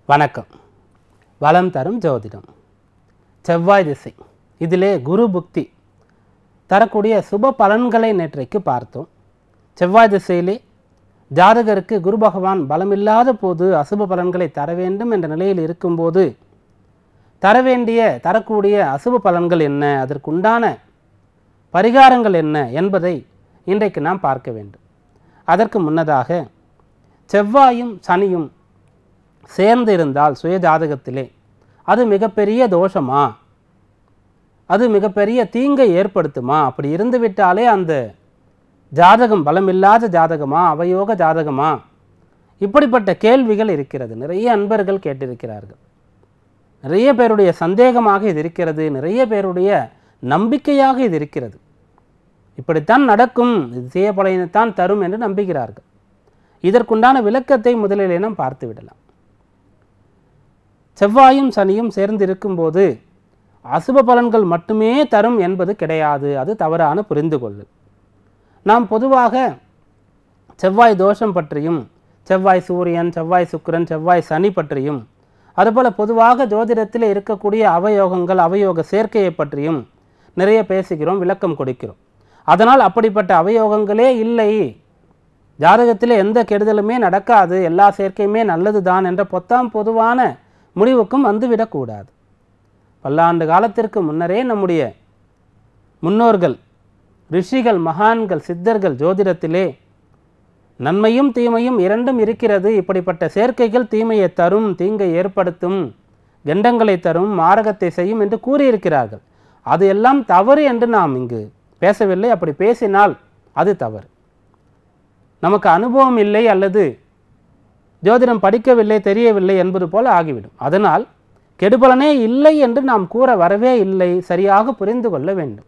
வணக்கம் வளம் தரும் ஜோதிடம் செவ்வாய் திசை இதிலே குரு புக்தி தரக்கூடிய சுப பலன்களை நேற்றைக்கு பார்த்தோம் செவ்வாய் திசையிலே ஜாதகருக்கு குரு பகவான் பலமில்லாத போது அசுப பலன்களை தர வேண்டும் என்ற நிலையில் இருக்கும்போது தர வேண்டிய தரக்கூடிய அசுப பலன்கள் என்ன அதற்குண்டான பரிகாரங்கள் என்ன என்பதை இன்றைக்கு நாம் பார்க்க வேண்டும் அதற்கு முன்னதாக செவ்வாயும் சனியும் சேர்ந்து இருந்தால் சுய ஜாதகத்திலே அது மிகப்பெரிய தோஷமா அது மிகப்பெரிய தீங்கை ஏற்படுத்துமா அப்படி இருந்து விட்டாலே அந்த ஜாதகம் பலமில்லாத ஜாதகமா அவயோக ஜாதகமா இப்படிப்பட்ட கேள்விகள் இருக்கிறது நிறைய அன்பர்கள் கேட்டிருக்கிறார்கள் நிறைய பேருடைய சந்தேகமாக இது இருக்கிறது நிறைய பேருடைய நம்பிக்கையாக இது இருக்கிறது இப்படித்தான் நடக்கும் இது செய்ய பலனைத்தான் தரும் என்று நம்புகிறார்கள் இதற்குண்டான விளக்கத்தை முதலிலே நாம் பார்த்து விடலாம் செவ்வாயும் சனியும் சேர்ந்து இருக்கும்போது அசுப பலன்கள் மட்டுமே தரும் என்பது கிடையாது அது தவறான புரிந்து கொள்ளல் நாம் பொதுவாக செவ்வாய் தோஷம் பற்றியும் செவ்வாய் சூரியன் செவ்வாய் சுக்கிரன் செவ்வாய் சனி பற்றியும் அதுபோல் பொதுவாக ஜோதிடத்தில் இருக்கக்கூடிய அவயோகங்கள் அவயோக சேர்க்கையை பற்றியும் நிறைய பேசுகிறோம் விளக்கம் கொடுக்கிறோம் அதனால் அப்படிப்பட்ட அவயோகங்களே இல்லை ஜாதகத்தில் எந்த கெடுதலுமே நடக்காது எல்லா சேர்க்கையுமே நல்லது தான் என்ற பொத்தாம் பொதுவான முடிவுக்கும் வந்துவிடக்கூடாது பல்லாண்டு காலத்திற்கு முன்னரே நம்முடைய முன்னோர்கள் ரிஷிகள் மகான்கள் சித்தர்கள் ஜோதிடத்திலே நன்மையும் தீமையும் இரண்டும் இருக்கிறது இப்படிப்பட்ட சேர்க்கைகள் தீமையை தரும் தீங்கை ஏற்படுத்தும் கண்டங்களை தரும் மாரகத்தை செய்யும் என்று கூறியிருக்கிறார்கள் அது எல்லாம் தவறு என்று நாம் இங்கு பேசவில்லை அப்படி பேசினால் அது தவறு நமக்கு அனுபவம் இல்லை அல்லது ஜோதிடம் படிக்கவில்லை தெரியவில்லை என்பது போல ஆகிவிடும் அதனால் கெடுபலனே இல்லை என்று நாம் கூற வரவே இல்லை சரியாக புரிந்து கொள்ள வேண்டும்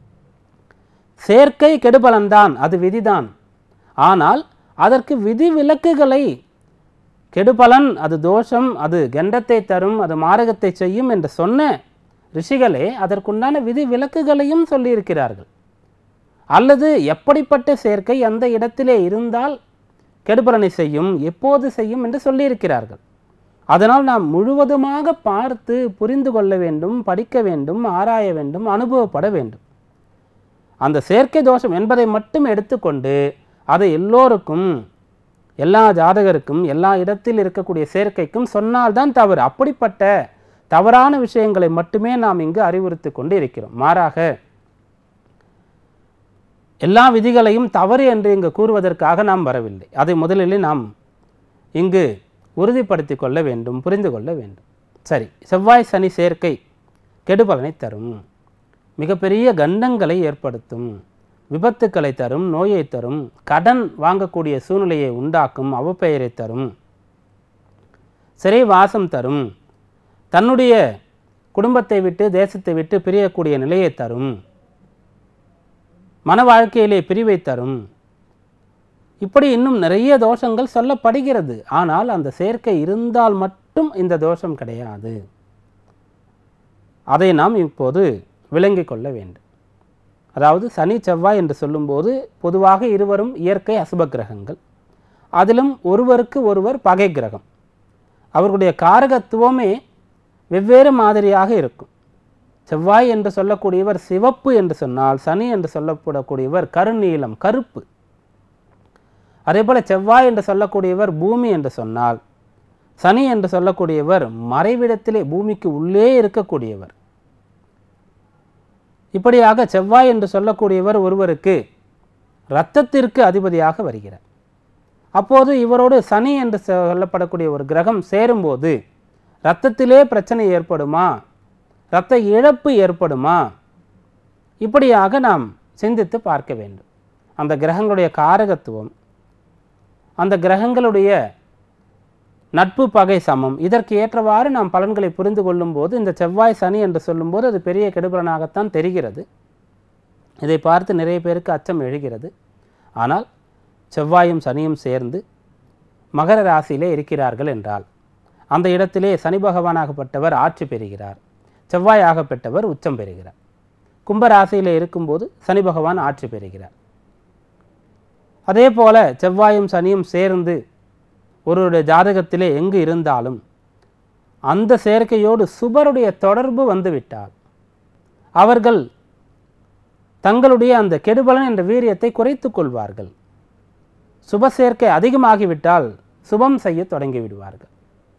சேர்க்கை கெடுபலன்தான் அது விதிதான் ஆனால் அதற்கு விதி விலக்குகளை கெடுபலன் அது தோஷம் அது கண்டத்தை தரும் அது மாரகத்தை செய்யும் என்று சொன்ன ரிஷிகளே அதற்குண்டான விதி விலக்குகளையும் சொல்லியிருக்கிறார்கள் அல்லது எப்படிப்பட்ட சேர்க்கை அந்த இடத்திலே இருந்தால் கெடுபலனை செய்யும் எப்போது செய்யும் என்று சொல்லியிருக்கிறார்கள் அதனால் நாம் முழுவதுமாக பார்த்து புரிந்து கொள்ள வேண்டும் படிக்க வேண்டும் ஆராய வேண்டும் அனுபவப்பட வேண்டும் அந்த செயற்கை தோஷம் என்பதை மட்டும் எடுத்துக்கொண்டு அதை எல்லோருக்கும் எல்லா ஜாதகருக்கும் எல்லா இடத்தில் இருக்கக்கூடிய சேர்க்கைக்கும் சொன்னால்தான் தவறு அப்படிப்பட்ட தவறான விஷயங்களை மட்டுமே நாம் இங்கு அறிவுறுத்தி கொண்டு இருக்கிறோம் மாறாக எல்லா விதிகளையும் தவறு என்று இங்கு கூறுவதற்காக நாம் வரவில்லை அதை முதலில் நாம் இங்கு உறுதிப்படுத்தி கொள்ள வேண்டும் புரிந்து கொள்ள வேண்டும் சரி செவ்வாய் சனி சேர்க்கை கெடுபலனை தரும் மிகப்பெரிய கண்டங்களை ஏற்படுத்தும் விபத்துக்களை தரும் நோயை தரும் கடன் வாங்கக்கூடிய சூழ்நிலையை உண்டாக்கும் அவப்பெயரை தரும் சிறை வாசம் தரும் தன்னுடைய குடும்பத்தை விட்டு தேசத்தை விட்டு பிரியக்கூடிய நிலையை தரும் மன வாழ்க்கையிலே பிரிவை தரும் இப்படி இன்னும் நிறைய தோஷங்கள் சொல்லப்படுகிறது ஆனால் அந்த சேர்க்கை இருந்தால் மட்டும் இந்த தோஷம் கிடையாது அதை நாம் இப்போது விளங்கிக் கொள்ள வேண்டும் அதாவது சனி செவ்வாய் என்று சொல்லும்போது பொதுவாக இருவரும் இயற்கை அசுப கிரகங்கள் அதிலும் ஒருவருக்கு ஒருவர் பகை கிரகம் அவர்களுடைய காரகத்துவமே வெவ்வேறு மாதிரியாக இருக்கும் செவ்வாய் என்று சொல்லக்கூடியவர் சிவப்பு என்று சொன்னால் சனி என்று சொல்லப்படக்கூடியவர் கருநீலம் கருப்பு அதே போல செவ்வாய் என்று சொல்லக்கூடியவர் பூமி என்று சொன்னால் சனி என்று சொல்லக்கூடியவர் மறைவிடத்திலே பூமிக்கு உள்ளே இருக்கக்கூடியவர் இப்படியாக செவ்வாய் என்று சொல்லக்கூடியவர் ஒருவருக்கு இரத்தத்திற்கு அதிபதியாக வருகிறார் அப்போது இவரோடு சனி என்று சொல்லப்படக்கூடிய ஒரு கிரகம் சேரும்போது இரத்தத்திலே பிரச்சனை ஏற்படுமா இரத்த இழப்பு ஏற்படுமா இப்படியாக நாம் சிந்தித்து பார்க்க வேண்டும் அந்த கிரகங்களுடைய காரகத்துவம் அந்த கிரகங்களுடைய நட்பு பகை சமம் இதற்கு ஏற்றவாறு நாம் பலன்களை புரிந்து கொள்ளும்போது இந்த செவ்வாய் சனி என்று சொல்லும்போது அது பெரிய கெடுபலனாகத்தான் தெரிகிறது இதை பார்த்து நிறைய பேருக்கு அச்சம் எழுகிறது ஆனால் செவ்வாயும் சனியும் சேர்ந்து மகர ராசியிலே இருக்கிறார்கள் என்றால் அந்த இடத்திலே சனி பகவானாகப்பட்டவர் ஆட்சி பெறுகிறார் செவ்வாய் ஆகப்பட்டவர் உச்சம் பெறுகிறார் கும்ப ராசியிலே இருக்கும்போது சனி பகவான் ஆட்சி பெறுகிறார் அதே போல செவ்வாயும் சனியும் சேர்ந்து ஒருவருடைய ஜாதகத்திலே எங்கு இருந்தாலும் அந்த சேர்க்கையோடு சுபருடைய தொடர்பு வந்துவிட்டால் அவர்கள் தங்களுடைய அந்த கெடுபலன் என்ற வீரியத்தை குறைத்துக் கொள்வார்கள் சுப சேர்க்கை அதிகமாகிவிட்டால் சுபம் செய்ய தொடங்கி விடுவார்கள்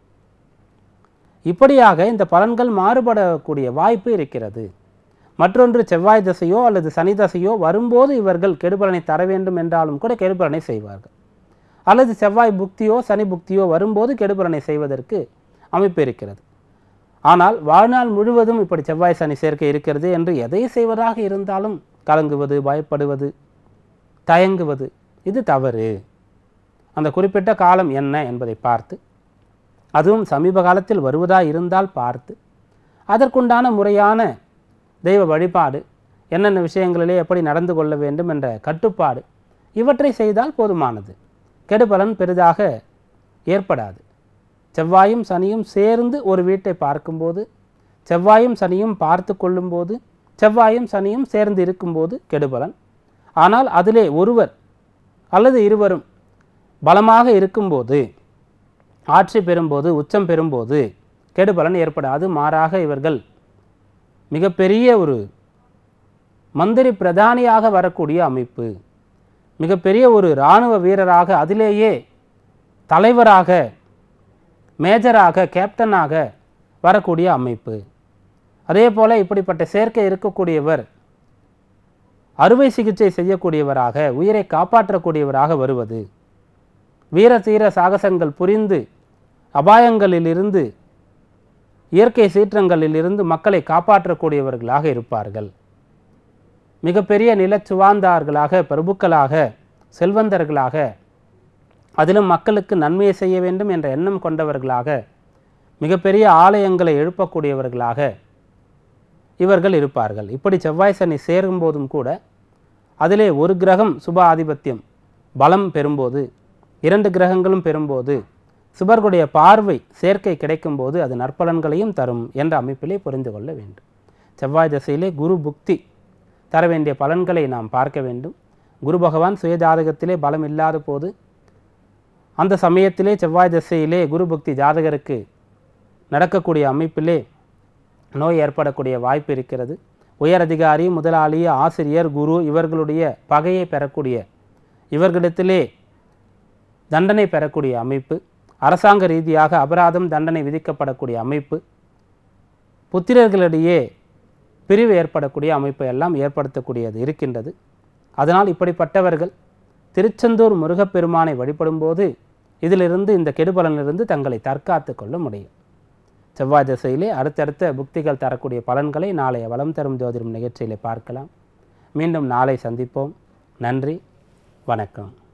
இப்படியாக இந்த பலன்கள் மாறுபடக்கூடிய வாய்ப்பு இருக்கிறது மற்றொன்று செவ்வாய் தசையோ அல்லது சனி தசையோ வரும்போது இவர்கள் கெடுபலனை தர வேண்டும் என்றாலும் கூட கெடுபலனை செய்வார்கள் அல்லது செவ்வாய் புக்தியோ சனி புக்தியோ வரும்போது கெடுபலனை செய்வதற்கு அமைப்பு இருக்கிறது ஆனால் வாழ்நாள் முழுவதும் இப்படி செவ்வாய் சனி சேர்க்கை இருக்கிறது என்று எதை செய்வதாக இருந்தாலும் கலங்குவது பயப்படுவது தயங்குவது இது தவறு அந்த குறிப்பிட்ட காலம் என்ன என்பதை பார்த்து அதுவும் சமீப காலத்தில் வருவதா இருந்தால் பார்த்து அதற்குண்டான முறையான தெய்வ வழிபாடு என்னென்ன விஷயங்களிலே எப்படி நடந்து கொள்ள வேண்டும் என்ற கட்டுப்பாடு இவற்றை செய்தால் போதுமானது கெடுபலன் பெரிதாக ஏற்படாது செவ்வாயும் சனியும் சேர்ந்து ஒரு வீட்டை பார்க்கும்போது செவ்வாயும் சனியும் பார்த்து கொள்ளும்போது செவ்வாயும் சனியும் சேர்ந்து இருக்கும்போது கெடுபலன் ஆனால் அதிலே ஒருவர் அல்லது இருவரும் பலமாக இருக்கும்போது ஆட்சி பெறும்போது உச்சம் பெறும்போது கெடுபலன் ஏற்படாது மாறாக இவர்கள் மிகப்பெரிய ஒரு மந்திரி பிரதானியாக வரக்கூடிய அமைப்பு மிகப்பெரிய ஒரு இராணுவ வீரராக அதிலேயே தலைவராக மேஜராக கேப்டனாக வரக்கூடிய அமைப்பு அதே போல் இப்படிப்பட்ட சேர்க்கை இருக்கக்கூடியவர் அறுவை சிகிச்சை செய்யக்கூடியவராக உயிரை காப்பாற்றக்கூடியவராக வருவது வீர தீர சாகசங்கள் புரிந்து அபாயங்களிலிருந்து இயற்கை சீற்றங்களிலிருந்து மக்களை காப்பாற்றக்கூடியவர்களாக இருப்பார்கள் மிகப்பெரிய நிலச்சுவார்ந்தார்களாக பிரபுக்களாக செல்வந்தர்களாக அதிலும் மக்களுக்கு நன்மையை செய்ய வேண்டும் என்ற எண்ணம் கொண்டவர்களாக மிகப்பெரிய ஆலயங்களை எழுப்பக்கூடியவர்களாக இவர்கள் இருப்பார்கள் இப்படி செவ்வாய் சனி சேரும்போதும் கூட அதிலே ஒரு கிரகம் சுப ஆதிபத்தியம் பலம் பெறும்போது இரண்டு கிரகங்களும் பெறும்போது சுபர்களுடைய பார்வை சேர்க்கை கிடைக்கும்போது அது நற்பலன்களையும் தரும் என்ற அமைப்பிலே புரிந்து கொள்ள வேண்டும் செவ்வாய் திசையிலே குரு புக்தி தர வேண்டிய பலன்களை நாம் பார்க்க வேண்டும் குரு பகவான் சுயஜாதகத்திலே பலம் இல்லாத போது அந்த சமயத்திலே செவ்வாய் திசையிலே குரு புக்தி ஜாதகருக்கு நடக்கக்கூடிய அமைப்பிலே நோய் ஏற்படக்கூடிய வாய்ப்பு இருக்கிறது உயர் அதிகாரி முதலாளி ஆசிரியர் குரு இவர்களுடைய பகையை பெறக்கூடிய இவர்களிடத்திலே தண்டனை பெறக்கூடிய அமைப்பு அரசாங்க ரீதியாக அபராதம் தண்டனை விதிக்கப்படக்கூடிய அமைப்பு புத்திரர்களிடையே பிரிவு ஏற்படக்கூடிய அமைப்பை எல்லாம் ஏற்படுத்தக்கூடியது இருக்கின்றது அதனால் இப்படிப்பட்டவர்கள் திருச்செந்தூர் முருகப்பெருமானை வழிபடும்போது இதிலிருந்து இந்த கெடுபலனிலிருந்து தங்களை தற்காத்து கொள்ள முடியும் செவ்வாய் திசையிலே அடுத்தடுத்த புக்திகள் தரக்கூடிய பலன்களை நாளைய வளம் தரும் ஜோதிடம் நிகழ்ச்சியிலே பார்க்கலாம் மீண்டும் நாளை சந்திப்போம் நன்றி வணக்கம்